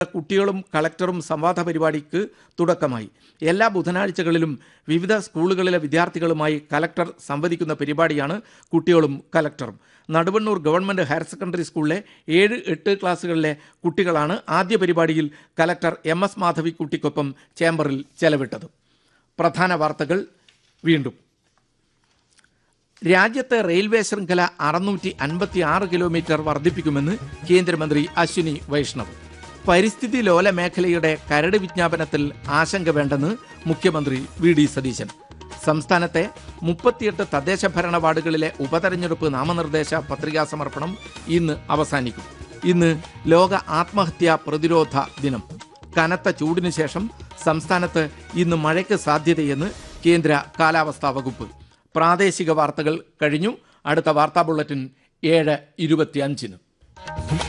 കുട്ടികളും കളക്ടറും സംവാദ പരിപാടിക്ക് തുടക്കമായി എല്ലാ ബുധനാഴ്ചകളിലും വിവിധ സ്കൂളുകളിലെ വിദ്യാർത്ഥികളുമായി കലക്ടർ സംവദിക്കുന്ന പരിപാടിയാണ് കുട്ടികളും കലക്ടറും നടുവണ്ണൂർ ഗവൺമെന്റ് ഹയർ സെക്കൻഡറി സ്കൂളിലെ ഏഴ് എട്ട് ക്ലാസ്സുകളിലെ കുട്ടികളാണ് ആദ്യ പരിപാടിയിൽ കലക്ടർ എം എസ് മാധവിക്കുട്ടിക്കൊപ്പം ചേംബറിൽ ചെലവിട്ടത് പ്രധാന വാർത്തകൾ വീണ്ടും രാജ്യത്തെ റെയിൽവേ ശൃംഖല അറുന്നൂറ്റി അൻപത്തി ആറ് കിലോമീറ്റർ വർദ്ധിപ്പിക്കുമെന്ന് കേന്ദ്രമന്ത്രി അശ്വിനി വൈഷ്ണവ് പരിസ്ഥിതി ലോല മേഖലയുടെ കരട് വിജ്ഞാപനത്തിൽ ആശങ്ക വേണ്ടെന്ന് മുഖ്യമന്ത്രി വി ഡി സതീശൻ സംസ്ഥാനത്തെ മുപ്പത്തിയെട്ട് തദ്ദേശ ഭരണ വാർഡുകളിലെ ഉപതെരഞ്ഞെടുപ്പ് നാമനിർദ്ദേശ പത്രികാ സമർപ്പണം ഇന്ന് അവസാനിക്കും ഇന്ന് ലോക ആത്മഹത്യാ പ്രതിരോധ ദിനം കനത്ത ചൂടിനു ശേഷം സംസ്ഥാനത്ത് ഇന്ന് മഴയ്ക്ക് സാധ്യതയെന്ന് കേന്ദ്ര കാലാവസ്ഥാ വകുപ്പ് പ്രാദേശിക വാർത്തകൾ കഴിഞ്ഞു അടുത്ത വാർത്താ ബുള്ളറ്റിൻ ഏഴ് ഇരുപത്തിയഞ്ചിന്